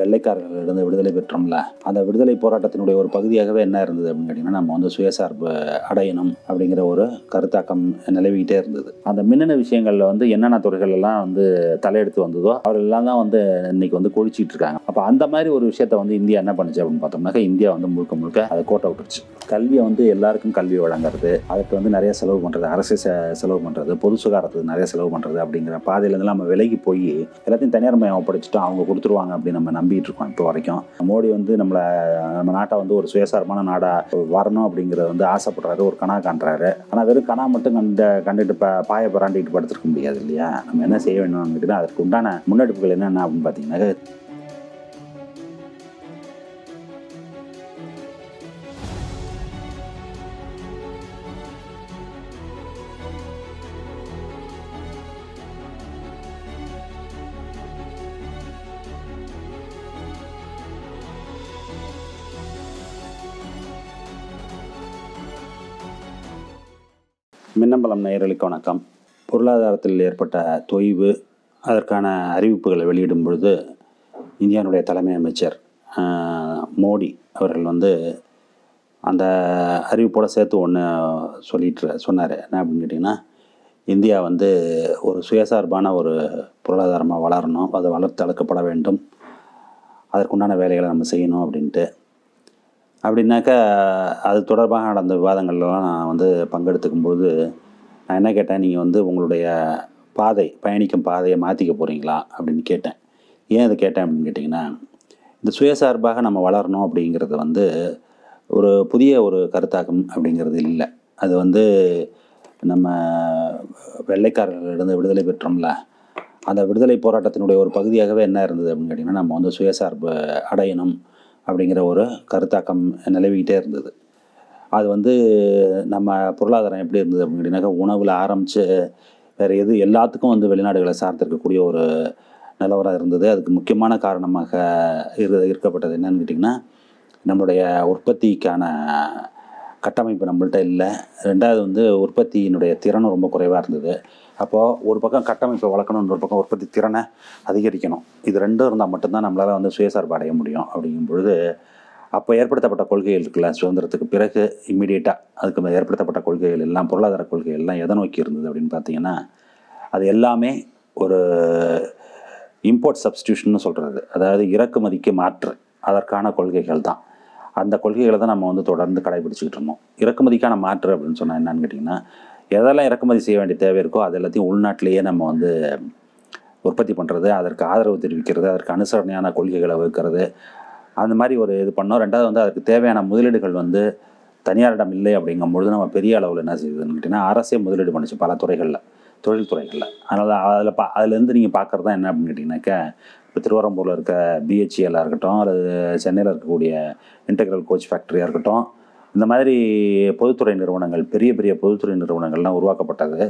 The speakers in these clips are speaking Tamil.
வெள்ளைக்காரர்களிடம் விடுதலை பெற்றோம்ல அந்த விடுதலை போராட்டத்தினுடைய ஒரு பகுதியாகவே என்ன இருந்தது அப்படின்னு கேட்டிங்கன்னா நம்ம வந்து சுயசார்பு அடையணும் அப்படிங்கிற ஒரு கருத்தாக்கம் நிலவிக்கிட்டே இருந்தது அந்த மின்னணு விஷயங்களில் வந்து என்னென்ன துறைகள் எல்லாம் வந்து தலையெடுத்து வந்ததோ அவர்கள் எல்லாம் தான் வந்து இன்னைக்கு வந்து கொழிச்சிட்டு இருக்காங்க அப்போ அந்த மாதிரி ஒரு விஷயத்த வந்து இந்தியா என்ன பண்ணுச்சு அப்படின்னு பார்த்தோம்னாக்கா இந்தியா வந்து முழுக்க முழுக்க அதை கோட்டை விட்டுருச்சு கல்வியை வந்து எல்லாருக்கும் கல்வி வழங்குறது அதுக்கு வந்து நிறைய செலவு பண்ணுறது அரசு செ- செலவு பண்ணுறது பொது சுகாதாரத்துக்கு நிறைய செலவு பண்ணுறது அப்படிங்கிற பாதையிலேருந்து நம்ம விலகி போய் எல்லாத்தையும் தனியார் மயம் ஒப்படைச்சிட்டு அவங்க கொடுத்துருவாங்க அப்படின்னு நம்ம நம்பிட்டு இருக்கோம் இப்போ வரைக்கும் மோடி வந்து நம்மளை நம்ம நாட்டை வந்து ஒரு சுயசார்பான நாடாக வரணும் அப்படிங்கிறத வந்து ஆசைப்படுறாரு ஒரு கனா காண்றாரு ஆனால் வெறும் கனா மட்டும் கண்ட கண்டுட்டு ப பாய பராண்டிட்டு படுத்திருக்க முடியாது இல்லையா நம்ம என்ன செய்ய வேணும்னு கேட்டீங்கன்னா அதற்கு உண்டான முன்னெடுப்புகள் என்னென்ன அப்படின்னு பார்த்தீங்கன்னா மின்னம்பலம் நேயர்களுக்கு வணக்கம் பொருளாதாரத்தில் ஏற்பட்ட தொய்வு அதற்கான அறிவிப்புகளை வெளியிடும் பொழுது இந்தியாவுடைய தலைமை அமைச்சர் ஆஹ், மோடி அவர்கள் வந்து அந்த அறிவிப்போட சேர்த்து ஒன்று சொல்லிட்டு சொன்னார் என்ன அப்படின்னு கேட்டிங்கன்னா இந்தியா வந்து ஒரு சுயசார்பான ஒரு பொருளாதாரமாக வளரணும் அது வளர்த்தெடுக்கப்பட வேண்டும் அதற்குண்டான வேலைகளை நம்ம செய்யணும் அப்படின்ட்டு அப்படின்னாக்கா அது தொடர்பாக நடந்த விவாதங்கள்லாம் நான் வந்து பங்கெடுத்துக்கும் பொழுது நான் என்ன கேட்டேன் நீங்கள் வந்து உங்களுடைய பாதை பயணிக்கும் பாதையை மாற்றிக்க போகிறீங்களா அப்படின்னு கேட்டேன் ஏன் இது கேட்டேன் அப்படின்னு கேட்டிங்கன்னா இந்த சுயசார்பாக நம்ம வளரணும் அப்படிங்கிறது வந்து ஒரு புதிய ஒரு கருத்தாக்கம் அப்படிங்கிறது இல்லை அது வந்து நம்ம வெள்ளைக்காரர்களிடம் விடுதலை பெற்றோம்ல அந்த விடுதலை போராட்டத்தினுடைய ஒரு பகுதியாகவே என்ன இருந்தது அப்படின்னு கேட்டிங்கன்னா நம்ம வந்து சுயசார்பு அடையணும் அப்படிங்கிற ஒரு கருத்தாக்கம் நிலவிக்கிட்டே இருந்தது அது வந்து நம்ம பொருளாதாரம் எப்படி இருந்தது அப்படின்னு கேட்டிங்கனாக்கா உணவில் ஆரம்பித்து வேறு எது எல்லாத்துக்கும் வந்து வெளிநாடுகளை சார்ந்திருக்கக்கூடிய ஒரு நிலவரம் இருந்தது அதுக்கு முக்கியமான காரணமாக இரு இருக்கப்பட்டது என்னன்னு கேட்டிங்கன்னா நம்மளுடைய உற்பத்திக்கான கட்டமைப்பு நம்மள்ட்ட இல்லை ரெண்டாவது வந்து உற்பத்தியினுடைய திறனும் ரொம்ப குறைவாக இருந்தது அப்போது ஒரு பக்கம் கட்டமைப்பை வளர்க்கணும் இன்னொரு பக்கம் உற்பத்தி திறனை அதிகரிக்கணும் இது ரெண்டும் இருந்தால் மட்டும்தான் நம்மளால் வந்து சுயசார்பு அடைய முடியும் அப்படிங்கும் பொழுது அப்போ ஏற்படுத்தப்பட்ட கொள்கைகள் இருக்குல்ல சுதந்திரத்துக்கு பிறகு இம்மிடியேட்டாக அதுக்கு ஏற்படுத்தப்பட்ட கொள்கைகள் எல்லாம் பொருளாதார கொள்கைகள் எல்லாம் எதை நோக்கி இருந்தது அப்படின்னு பார்த்தீங்கன்னா அது எல்லாமே ஒரு இம்போர்ட் சப்ஸ்டியூஷன் சொல்கிறது அதாவது இறக்குமதிக்கு மாற்று அதற்கான கொள்கைகள் தான் அந்த கொள்கைகளை தான் நம்ம வந்து தொடர்ந்து கடைபிடிச்சிக்கிட்டு இருந்தோம் இறக்குமதிக்கான மாற்று அப்படின்னு சொன்னால் என்னன்னு கேட்டிங்கன்னா எதெல்லாம் இறக்குமதி செய்ய வேண்டிய தேவை இருக்கோ அது எல்லாத்தையும் உள்நாட்டிலேயே நம்ம வந்து உற்பத்தி பண்ணுறது அதற்கு ஆதரவு தெரிவிக்கிறது அதற்கு அனுசரணையான கொள்கைகளை வகுக்கிறது அந்த மாதிரி ஒரு இது பண்ணோம் ரெண்டாவது வந்து அதுக்கு தேவையான முதலீடுகள் வந்து தனியாரிடம் இல்லை அப்படிங்கும்பொழுது நம்ம பெரிய அளவில் என்ன செய்யுதுன்னு கேட்டிங்கன்னா அரசே முதலீடு பண்ணுச்சு பல துறைகளில் தொழில் துறைகளில் அதனால் அதில் பா அதுலேருந்து நீங்கள் பார்க்குறது தான் என்ன அப்படின்னு கேட்டிங்கனாக்கா இப்போ திருவரம்பூரில் இருக்க பிஹெச்இஎல்லாக இருக்கட்டும் அல்லது சென்னையில் இருக்கக்கூடிய இன்டெக்ரல் கோச் ஃபேக்ட்ரியாக இருக்கட்டும் இந்த மாதிரி பொதுத்துறை நிறுவனங்கள் பெரிய பெரிய பொதுத்துறை நிறுவனங்கள்லாம் உருவாக்கப்பட்டது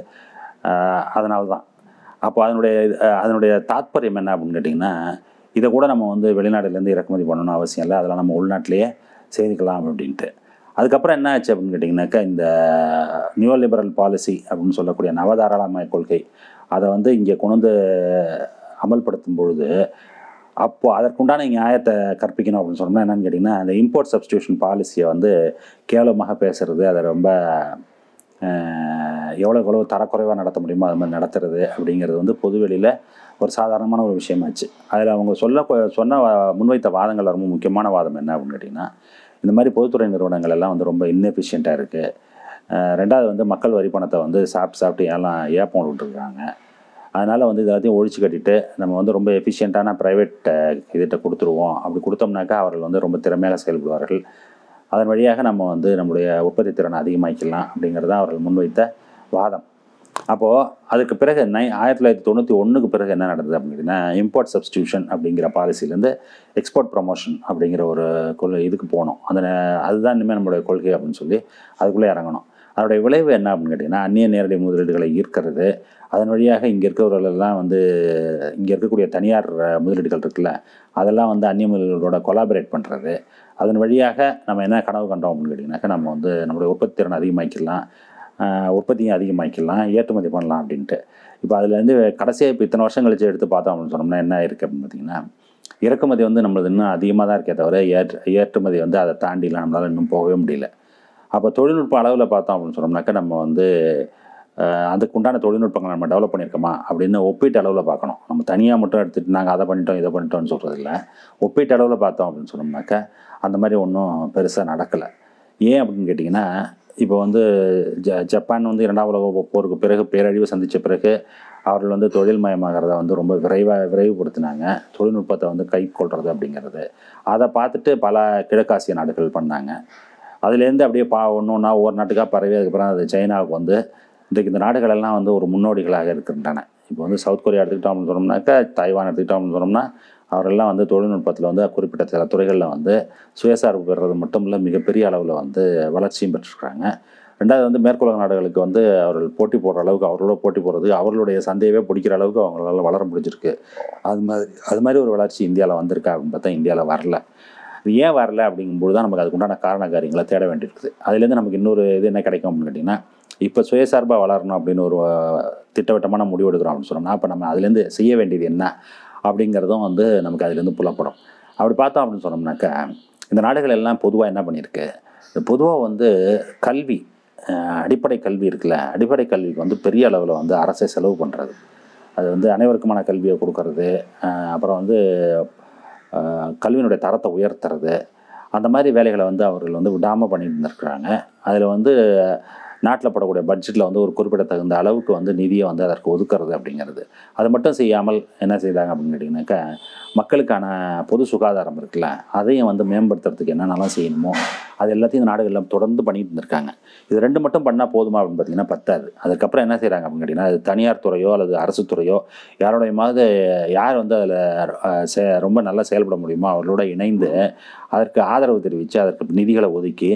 அதனால தான் அப்போ அதனுடைய அஹ், அதனுடைய தாத்பரியம் என்ன அப்படின்னு கேட்டிங்கன்னா இதை கூட நம்ம வந்து வெளிநாடுலேருந்து இறக்குமதி பண்ணணும்னு அவசியம் இல்லை அதெல்லாம் நம்ம உள்நாட்டிலேயே செய்துக்கலாம் அப்படின்ட்டு அதுக்கப்புறம் என்ன ஆச்சு அப்படின்னு கேட்டிங்கனாக்கா இந்த நியூ லிபரல் பாலிசி அப்படின்னு சொல்லக்கூடிய நவதாராளமய கொள்கை அதை வந்து இங்கே கொண்டு வந்து அமல்படுத்தும் பொழுது அப்போது அதற்குண்டான நியாயத்தை கற்பிக்கணும் அப்படின்னு சொன்னோம்னா என்னன்னு கேட்டிங்கன்னா அந்த இம்போர்ட் சப்ஸ்டியூஷன் பாலிசியை வந்து கேவலமாக பேசுறது அதை ரொம்ப அஹ், எவ்வளோக்கு எவ்வளோ தரக்குறைவாக நடத்த முடியுமோ அது மாதிரி நடத்துறது அப்படிங்கிறது வந்து பொதுவெளியில் ஒரு சாதாரணமான ஒரு விஷயமாச்சு அதில் அவங்க சொல்ல சொன்ன வா- முன்வைத்த வாதங்கள் ரொம்ப முக்கியமான வாதம் என்ன அப்படின்னு கேட்டிங்கன்னா இந்த மாதிரி பொதுத்துறை நிறுவனங்கள் எல்லாம் வந்து ரொம்ப இன்னெஃபிஷியண்ட்டாக இருக்குது ரெண்டாவது வந்து மக்கள் வரி பணத்தை வந்து சாப்பிட்டு சாப்பிட்டு எல்லாம் ஏப்பம் விட்டுருக்காங்க அதனால் வந்து இது எல்லாத்தையும் ஒழிச்சு கட்டிட்டு நம்ம வந்து ரொம்ப எஃபிஷியண்ட்டான ப்ரைவேட் இதுகிட்ட கொடுத்துருவோம் அப்படி கொடுத்தோம்னாக்கா அவர்கள் வந்து ரொம்ப திறமையாக செயல்படுவார்கள் அதன் வழியாக நம்ம வந்து நம்முடைய உற்பத்தி திறனை அதிகமாக்கிக்கலாம் அப்படிங்கிறது தான் அவர்கள் முன்வைத்த வாதம் அப்போது அதுக்கு பிறகு நை ஆயிரத்தி தொள்ளாயிரத்தி தொண்ணூற்றி ஒன்றுக்கு பிறகு என்ன நடந்தது அப்படின்னா இம்போர்ட் சப்ஸ்டியூஷன் அப்படிங்கிற பாலிசிலேருந்து எக்ஸ்போர்ட் ப்ரமோஷன் அப்படிங்கிற ஒரு கொள்கை இதுக்கு போனோம் அந்த நே- அதுதான் இனிமேல் நம்மளுடைய கொள்கை அப்படின்னு சொல்லி அதுக்குள்ளே இறங்கணும் அதனுடைய விளைவு என்ன அப்படின்னு கேட்டிங்கன்னா அந்நிய நேரடி முதலீடுகளை ஈர்க்கிறது அதன் வழியாக இங்கே இருக்கிறவர்களெல்லாம் வந்து இங்கே இருக்கக்கூடிய தனியார் அஹ், முதலீடுகள் இருக்குல்ல அதெல்லாம் வந்து அந்நிய முதலீடுகளோட கொலாபரேட் பண்ணுறது அதன் வழியாக நம்ம என்ன கனவு கண்டோம் அப்படின்னு கேட்டிங்கனாக்கா நம்ம வந்து நம்மளுடைய உற்பத்தி திறனை அதிகமாக்கிடலாம் ஆஹ், உற்பத்தியும் அதிகமாக்கிடலாம் ஏற்றுமதி பண்ணலாம் அப்படின்ட்டு இப்போ அதுலேருந்து கடைசியாக இப்போ இத்தனை வருஷம் கழிச்சு எடுத்து பார்த்தோம் அப்படின்னு சொன்னோம்னா என்ன இருக்குது அப்படின்னு பார்த்தீங்கன்னா இறக்குமதி வந்து நம்மளது இன்னும் அதிகமாக தான் இருக்கே தவிர ஏற்று ஏற்றுமதி வந்து அதை தாண்டிலாம் நம்மளால் இன்னும் போகவே முடியல அப்போ தொழில்நுட்ப அளவில் பார்த்தோம் அப்படின்னு சொன்னோம்னாக்கா நம்ம வந்து அஹ், அதுக்கு உண்டான தொழில்நுட்பங்களை நம்ம டெவலப் பண்ணியிருக்கோமா அப்படின்னு ஒப்பீட்டு அளவில் பார்க்கணும் நம்ம தனியாக மட்டும் எடுத்துகிட்டு நாங்கள் அதை பண்ணிட்டோம் இதை பண்ணிட்டோம்னு சொல்கிறது இல்லை ஒப்பீட்டு அளவில் பார்த்தோம் அப்படின்னு சொன்னோம்னாக்கா அந்த மாதிரி ஒன்றும் பெருசாக நடக்கலை ஏன் அப்படின்னு கேட்டிங்கன்னா இப்போ வந்து ஜ ஜப்பான் வந்து இரண்டாம் உலக போருக்கு பிறகு பேரழிவு சந்தித்த பிறகு அவர்கள் வந்து தொழில் மயமாகிறத வந்து ரொம்ப விரைவாக விரைவுபடுத்தினாங்க தொழில்நுட்பத்தை வந்து கை கொள்வது அப்படிங்கிறது அதை பார்த்துட்டு பல கிழக்காசிய நாடுகள் பண்ணாங்க அதுலேருந்து அப்படியே பா ஒன்று ஒன்றா ஒவ்வொரு நாட்டுக்காக பரவி அதுக்கப்புறம் அது சைனாவுக்கு வந்து இன்றைக்கு இந்த நாடுகள் எல்லாம் வந்து ஒரு முன்னோடிகளாக இருக்கின்றன இப்போ வந்து சவுத் கொரியா எடுத்துக்கிட்டோம் அப்படின்னு சொன்னோம்னாக்கா தைவான் எடுத்துக்கிட்டோம் அப்படின்னு சொன்னோம்னா அவரெல்லாம் வந்து தொழில்நுட்பத்தில் வந்து குறிப்பிட்ட சில துறைகளில் வந்து சுயசார்பு பெறுறது மட்டும் இல்லை மிகப்பெரிய அளவில் வந்து வளர்ச்சியும் பெற்றிருக்கிறாங்க ரெண்டாவது வந்து மேற்குலக நாடுகளுக்கு வந்து அவர்கள் போட்டி போடுற அளவுக்கு அவர்களோட போட்டி போடுறது அவர்களுடைய சந்தையவே பிடிக்கிற அளவுக்கு அவங்களால வளர முடிஞ்சிருக்கு அது மாதிரி அது மாதிரி ஒரு வளர்ச்சி இந்தியாவில் வந்திருக்கா அப்படின்னு பார்த்தா இந்தியாவில் வரல இது ஏன் வரல அப்படிங்கும்போது தான் நமக்கு அதுக்கு உண்டான காரண காரியங்களை தேட வேண்டியிருக்குது அதுலேருந்து நமக்கு இன்னொரு இது என்ன கிடைக்கும் அப்படின்னு கேட்டிங்கன்னா இப்போ சுயசார்பாக வளரணும் அப்படின்னு ஒரு அஹ், திட்டவட்டமான முடிவு எடுக்கிறோம் அப்படின்னு சொன்னோம்னா அப்போ நம்ம அதுலேருந்து செய்ய வேண்டியது என்ன அப்படிங்கிறதும் வந்து நமக்கு அதுலேருந்து புலப்படும் அப்படி பார்த்தோம் அப்படின்னு சொன்னோம்னாக்கா இந்த நாடுகள் எல்லாம் பொதுவாக என்ன பண்ணியிருக்கு பொதுவாக வந்து கல்வி அஹ், அடிப்படை கல்வி இருக்குல்ல அடிப்படை கல்விக்கு வந்து பெரிய அளவில் வந்து அரசே செலவு பண்ணுறது அது வந்து அனைவருக்குமான கல்வியை கொடுக்கறது அஹ், அப்புறம் வந்து அஹ், கல்வியினுடைய தரத்தை உயர்த்துறது அந்த மாதிரி வேலைகளை வந்து அவர்கள் வந்து விடாமல் பண்ணிட்டு இருந்திருக்கிறாங்க அதில் வந்து நாட்டில் படக்கூடிய பட்ஜெட்டில் வந்து ஒரு குறிப்பிடத்தகுந்த அளவுக்கு வந்து நிதியை வந்து அதற்கு ஒதுக்குறது அப்படிங்கிறது அது மட்டும் செய்யாமல் என்ன செய்தாங்க அப்படின்னு கேட்டிங்கனாக்கா மக்களுக்கான பொது சுகாதாரம் இருக்குல்ல அதையும் வந்து மேம்படுத்துறதுக்கு என்னென்னலாம் செய்யணுமோ அது எல்லாத்தையும் இந்த நாடுகளில் தொடர்ந்து பண்ணிட்டு இருந்திருக்காங்க இது ரெண்டு மட்டும் பண்ணால் போதுமா அப்படின்னு பார்த்தீங்கன்னா பத்தாது அதுக்கப்புறம் என்ன செய்கிறாங்க அப்படின்னு கேட்டிங்கன்னா அது தனியார் துறையோ அல்லது அரசு துறையோ யாருடைய மாதிரி யார் வந்து அதில் ரொம்ப நல்லா செயல்பட முடியுமோ அவர்களோட இணைந்து அதற்கு ஆதரவு தெரிவித்து அதற்கு நிதிகளை ஒதுக்கி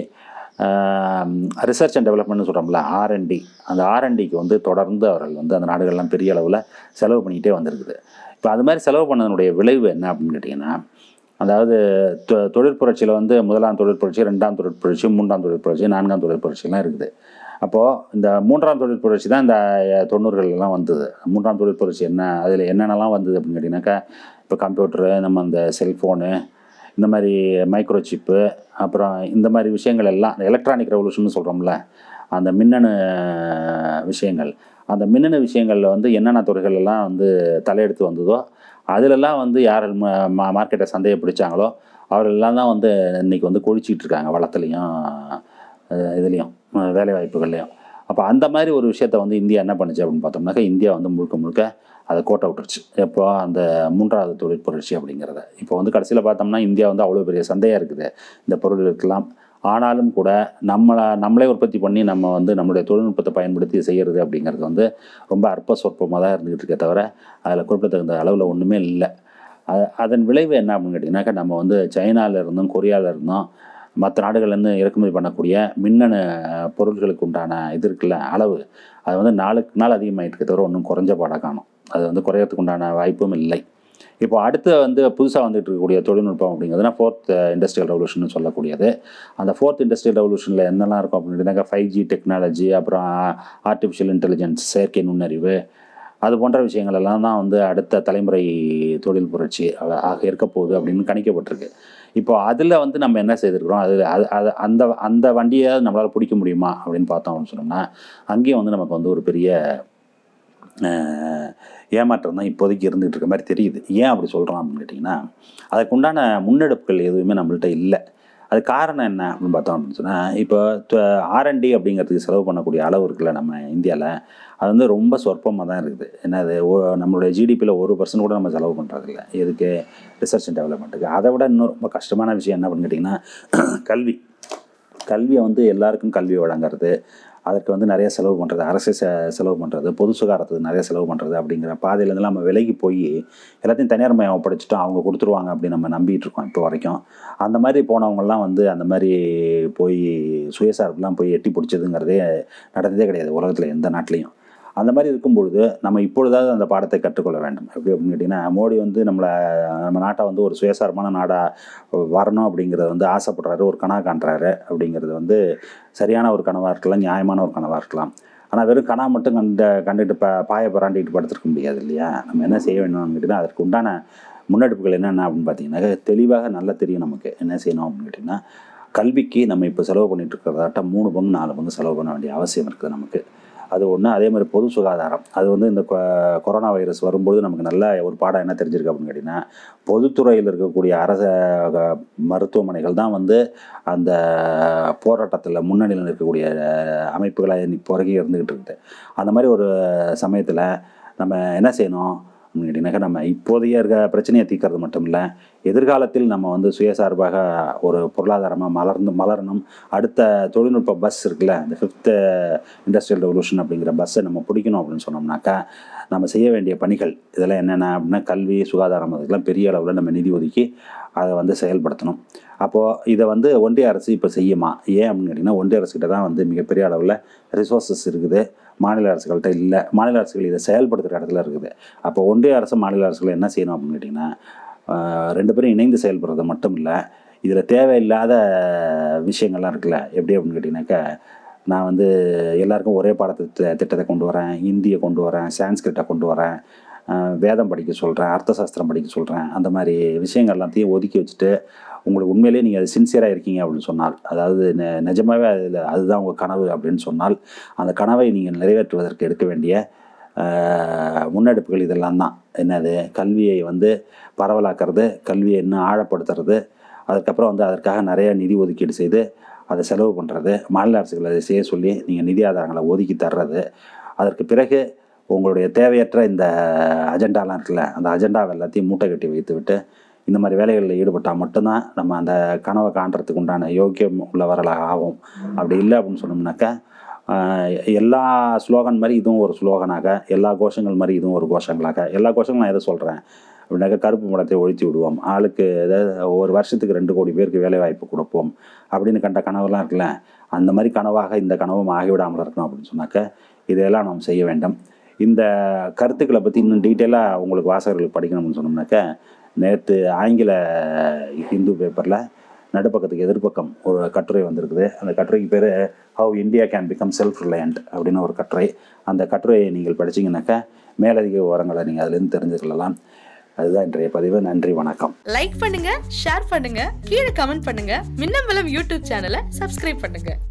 ரிசர்ச் அண்ட் டெவலப்மெண்ட்னு சொல்கிறோம்ல ஆர்என்டி அந்த ஆர்என்டிக்கு வந்து தொடர்ந்து அவர்கள் வந்து அந்த நாடுகள்லாம் பெரிய அளவில் செலவு பண்ணிக்கிட்டே வந்திருக்குது இப்போ அது மாதிரி செலவு பண்ணதனுடைய விளைவு என்ன அப்படின்னு கேட்டிங்கன்னா அதாவது தொ- தொழிற்புரட்சியில் வந்து முதலாம் தொழிற்புரட்சி ரெண்டாம் தொழிற்புரட்சி மூன்றாம் தொழிற்புரட்சி நான்காம் தொழிற்புரட்சிலாம் இருக்குது அப்போது இந்த மூன்றாம் தொழிற்புரட்சி தான் இந்த தொண்ணூறுகள்லாம் வந்தது மூன்றாம் தொழிற்புரட்சி என்ன அதில் என்னென்னலாம் வந்தது அப்படின்னு கேட்டிங்கனாக்கா இப்போ கம்ப்யூட்டரு நம்ம இந்த செல்ஃபோனு இந்த மாதிரி மைக்ரோ சிப்பு அப்புறம் இந்த மாதிரி விஷயங்கள் எல்லாம் எலக்ட்ரானிக் ரெவல்யூஷன் சொல்கிறோம்ல அந்த மின்னணு விஷயங்கள் அந்த மின்னணு விஷயங்களில் வந்து என்னென்ன துறைகள் எல்லாம் வந்து தலையெடுத்து வந்ததோ அதிலெல்லாம் வந்து யார் மா மார்க்கெட்டை சந்தையை பிடிச்சாங்களோ அவர்களெல்லாம் தான் வந்து இன்றைக்கி வந்து கொழிச்சிட்டு இருக்காங்க வளத்துலேயும் இதுலேயும் வேலை வாய்ப்புகள்லையும் அப்போ அந்த மாதிரி ஒரு விஷயத்த வந்து இந்தியா என்ன பண்ணுச்சு அப்படின்னு பார்த்தோம்னாக்கா இந்தியா வந்து முழுக்க முழுக்க அதை கோட்டை விட்டுருச்சு எப்போ அந்த மூன்றாவது தொழிற்புரட்சி அப்படிங்கிறத இப்போ வந்து கடைசியில் பார்த்தோம்னா இந்தியா வந்து அவ்வளோ பெரிய சந்தையாக இருக்குது இந்த பொருளுக்கெல்லாம் ஆனாலும் கூட நம்மளை நம்மளே உற்பத்தி பண்ணி நம்ம வந்து நம்மளுடைய தொழில்நுட்பத்தை பயன்படுத்தி செய்கிறது அப்படிங்கிறது வந்து ரொம்ப அற்ப சொற்பமாக தான் இருந்துகிட்டு இருக்கே தவிர அதில் குறிப்பிடத்தகுந்த அளவில் ஒன்றுமே இல்லை அ- அதன் விளைவு என்ன அப்படின்னு கேட்டிங்கனாக்கா நம்ம வந்து சைனால இருந்தும் கொரியாவில் இருந்தும் மற்ற நாடுகள்லேருந்து இறக்குமதி பண்ணக்கூடிய மின்னணு அஹ், பொருட்களுக்கு உண்டான இது இருக்குல்ல அளவு அது வந்து நாளுக்கு நாள் அதிகமாகிட்டு இருக்க தவிர ஒன்றும் குறைஞ்ச பாடாக காணும் அது வந்து குறையறதுக்கு உண்டான வாய்ப்பும் இல்லை இப்போ அடுத்து வந்து புதுசாக வந்துட்டு இருக்கக்கூடிய தொழில்நுட்பம் அப்படிங்கிறதுனா ஃபோர்த் இண்டஸ்ட்ரியல் ரெவல்யூஷன் சொல்லக்கூடியது அந்த ஃபோர்த் இண்டஸ்ட்ரியல் ரெவல்யூஷனில் என்னெல்லாம் இருக்கும் அப்படின்னாக்கா ஃபைவ் ஜி டெக்னாலஜி அப்புறம் ஆர்டிஃபிஷியல் இன்டெலிஜென்ஸ் செயற்கை நுண்ணறிவு அது போன்ற விஷயங்கள் எல்லாம் தான் வந்து அடுத்த தலைமுறை தொழில் புரட்சி ஆ- ஆக இருக்க போகுது அப்படின்னு கணிக்கப்பட்டிருக்கு இப்போ அதில் வந்து நம்ம என்ன செய்திருக்கிறோம் அது அது அது அந்த அந்த வண்டியை நம்மளால் பிடிக்க முடியுமா அப்படின்னு பார்த்தோம் அப்படின்னு சொன்னோம்னா அங்கேயும் வந்து நமக்கு வந்து ஒரு பெரிய அஹ், ஏமாற்றம் தான் இப்போதைக்கு இருந்துகிட்டு இருக்க மாதிரி தெரியுது ஏன் அப்படி சொல்கிறோம் அப்படின்னு கேட்டிங்கன்னா அதுக்குண்டான முன்னெடுப்புகள் எதுவுமே நம்மள்ட்ட இல்லை அது காரணம் என்ன அப்படின்னு பார்த்தோம் அப்படின்னு சொன்னால் இப்போ ஆர்என்டி அப்படிங்கிறதுக்கு செலவு பண்ணக்கூடிய அளவு இருக்குல்ல நம்ம இந்தியாவில் அது வந்து ரொம்ப சொற்பமாக தான் இருக்குது என்னது ஓ- நம்மளுடைய ஜிடிபியில் ஒரு பர்சன்ட் கூட நம்ம செலவு பண்ணுறதில்ல இதுக்கு ரிசர்ச் அண்ட் டெவலப்மெண்ட்டுக்கு அதை விட இன்னும் ரொம்ப கஷ்டமான விஷயம் என்ன அப்படின்னு கேட்டிங்கன்னா கல்வி கல்வியை வந்து எல்லாருக்கும் கல்வி வழங்குறது அதற்கு வந்து நிறைய செலவு பண்ணுறது அரசு செ செலவு பண்ணுறது பொது சுகாதாரத்துக்கு நிறைய செலவு பண்ணுறது அப்படிங்கிற பாதையிலேருந்து நம்ம விலகி போய் எல்லாத்தையும் தனியார் மயம் ஒப்படைச்சிட்டோம் அவங்க கொடுத்துருவாங்க அப்படின்னு நம்ம நம்பிட்டு இருக்கோம் இப்போ வரைக்கும் அந்த மாதிரி போனவங்கெல்லாம் வந்து அந்த மாதிரி போய் சுயசார்புலாம் போய் எட்டி பிடிச்சதுங்கிறதே நடந்ததே கிடையாது உலகத்தில் எந்த நாட்டிலையும் அந்த மாதிரி இருக்கும்பொழுது நம்ம இப்பொழுதாவது அந்த பாடத்தை கற்றுக்கொள்ள வேண்டும் எப்படி அப்படின்னு கேட்டிங்கன்னா மோடி வந்து நம்மளை நம்ம நாட்டை வந்து ஒரு சுயசார்பான நாடாக வரணும் அப்படிங்கிறத வந்து ஆசைப்படுறாரு ஒரு கனவு காண்றாரு அப்படிங்கிறது வந்து சரியான ஒரு கனவாக இருக்கலாம் நியாயமான ஒரு கனவாக இருக்கலாம் ஆனால் வெறும் கனா மட்டும் கண்டு கண்டுட்டு ப பாய பராண்டிட்டு படுத்துருக்க முடியாது இல்லையா நம்ம என்ன செய்ய வேணும்னு கேட்டிங்கன்னா அதற்கு உண்டான முன்னெடுப்புகள் என்னென்ன அப்படின்னு பார்த்தீங்கன்னா தெளிவாக நல்லா தெரியும் நமக்கு என்ன செய்யணும் அப்படின்னு கேட்டிங்கன்னா கல்விக்கு நம்ம இப்போ செலவு பண்ணிட்டு இருக்கிறதாட்ட மூணு பங்கு நாலு பங்கு செலவு பண்ண வேண்டிய அவசியம் இருக்குது நமக்கு அது ஒன்று அதே மாதிரி பொது சுகாதாரம் அது வந்து இந்த கொ- கொரோனா வைரஸ் வரும்பொழுது நமக்கு நல்ல ஒரு பாடம் என்ன தெரிஞ்சிருக்கு அப்படின்னு கேட்டிங்கன்னா பொதுத்துறையில் இருக்கக்கூடிய அரச அஹ், மருத்துவமனைகள் தான் வந்து அந்த போராட்டத்தில் முன்னணியில் இருக்கக்கூடிய அஹ், அமைப்புகளாக இப்போ வரைக்கும் இருந்துக்கிட்டு இருக்குது அந்த மாதிரி ஒரு சமயத்தில் நம்ம என்ன செய்யணும் அப்படின்னு கேட்டிங்கனாக்கா நம்ம இப்போதைய இருக்க பிரச்சனையை தீர்க்கறது மட்டும் இல்லை எதிர்காலத்தில் நம்ம வந்து சுயசார்பாக ஒரு பொருளாதாரமாக மலர்ந்து மலரணும் அடுத்த தொழில்நுட்ப பஸ் இருக்குல்ல இந்த ஃபிஃப்த்து இண்டஸ்ட்ரியல் ரெவல்யூஷன் அப்படிங்கிற பஸ்ஸை நம்ம பிடிக்கணும் அப்படின்னு சொன்னோம்னாக்கா நம்ம செய்ய வேண்டிய பணிகள் இதெல்லாம் என்னென்ன அப்படின்னா கல்வி சுகாதாரம் அதுக்கெல்லாம் பெரிய அளவில் நம்ம நிதி ஒதுக்கி அதை வந்து செயல்படுத்தணும் அப்போது இதை வந்து ஒன்றிய அரசு இப்போ செய்யுமா ஏன் அப்படின்னு கேட்டிங்கன்னா ஒன்றிய அரசுக்கிட்ட தான் வந்து மிகப்பெரிய அளவில் ரிசோர்ஸஸ் இருக்குது மாநில அரசுகள்கிட்ட இல்லை மாநில அரசுகள் இதை செயல்படுத்துகிற இடத்துல இருக்குது அப்போ ஒன்றிய அரசு மாநில அரசுகள் என்ன செய்யணும் அப்படின்னு கேட்டிங்கன்னா ஆஹ், ரெண்டு பேரும் இணைந்து செயல்படுறது மட்டும் இல்லை இதில் தேவையில்லாத விஷயங்கள்லாம் இருக்குல்ல எப்படி அப்படின்னு கேட்டிங்கனாக்கா நான் வந்து எல்லாருக்கும் ஒரே பாடத்திட்ட திட்டத்தை கொண்டு வரேன் இந்தியை கொண்டு வரேன் சான்ஸ்கிரிட்டை கொண்டு வரேன் ஆஹ், வேதம் படிக்க சொல்கிறேன் அர்த்தசாஸ்திரம் படிக்க சொல்கிறேன் அந்த மாதிரி விஷயங்கள் எல்லாத்தையும் ஒதுக்கி வச்சுட்டு உங்களுக்கு உண்மையிலேயே நீங்கள் அது சின்சியராக இருக்கீங்க அப்படின்னு சொன்னால் அதாவது நெ- நிஜமாவே அதில் அதுதான் உங்கள் கனவு அப்படின்னு சொன்னால் அந்த கனவை நீங்கள் நிறைவேற்றுவதற்கு எடுக்க வேண்டிய ஆஹ், முன்னெடுப்புகள் இதெல்லாம் தான் என்னது கல்வியை வந்து பரவலாக்கிறது கல்வியை இன்னும் ஆழப்படுத்துறது அதுக்கப்புறம் வந்து அதற்காக நிறைய நிதி ஒதுக்கீடு செய்து அதை செலவு பண்ணுறது மாநில அரசுகளை அதை செய்ய சொல்லி நீங்கள் நிதி ஆதாரங்களை ஒதுக்கி தர்றது அதற்கு பிறகு உங்களுடைய தேவையற்ற இந்த அஜெண்டாலாம் இருக்குல்ல அந்த அஜெண்டாவை எல்லாத்தையும் மூட்டை கட்டி வைத்து விட்டு இந்த மாதிரி வேலைகளில் ஈடுபட்டால் மட்டும்தான் நம்ம அந்த கனவை காண்றதுக்கு உண்டான யோக்கியம் உள்ளவர்களாக ஆகும் அப்படி இல்லை அப்படின்னு சொன்னோம்னாக்கா ஆஹ், எல்லா ஸ்லோகன் மாதிரி இதுவும் ஒரு ஸ்லோகனாக எல்லா கோஷங்கள் மாதிரி இதுவும் ஒரு கோஷங்களாக எல்லா கோஷங்களும் நான் எதை சொல்கிறேன் அப்படின்னாக்கா கருப்பு மடத்தை ஒழித்து விடுவோம் ஆளுக்கு ஏதாவது ஒரு வருஷத்துக்கு ரெண்டு கோடி பேருக்கு வேலை வாய்ப்பு கொடுப்போம் அப்படின்னு கண்ட கனவுலாம் இருக்குல்ல அந்த மாதிரி கனவாக இந்த கனவும் ஆகிவிடாமல் இருக்கணும் அப்படின்னு சொன்னாக்க இதையெல்லாம் நாம் செய்ய வேண்டும் இந்த கருத்துக்களை பற்றி இன்னும் டீட்டெயிலாக உங்களுக்கு வாசகர்களுக்கு படிக்கணும்னு சொன்னோம்னாக்க நேற்று ஆங்கில ஹிந்து பேப்பரில் நடுப்பக்கத்துக்கு எதிர்ப்பக்கம் ஒரு கட்டுரை வந்திருக்குது அந்த கட்டுரைக்கு பேர் how India can become self reliant அப்படின்னு ஒரு கட்டுரை அந்த கட்டுரையை நீங்கள் படிச்சீங்கன்னாக்கா மேலதிக விவரங்களை நீங்கள் அதுலேருந்து தெரிஞ்சுக்கொள்ளலாம் அதுதான் இன்றைய பதிவு நன்றி வணக்கம் லைக் பண்ணுங்க ஷேர் பண்ணுங்க கீழே கமெண்ட் பண்ணுங்க மின்னம்பலம் யூடியூப் சேனலை சப்ஸ்கிரைப் பண்ணுங்க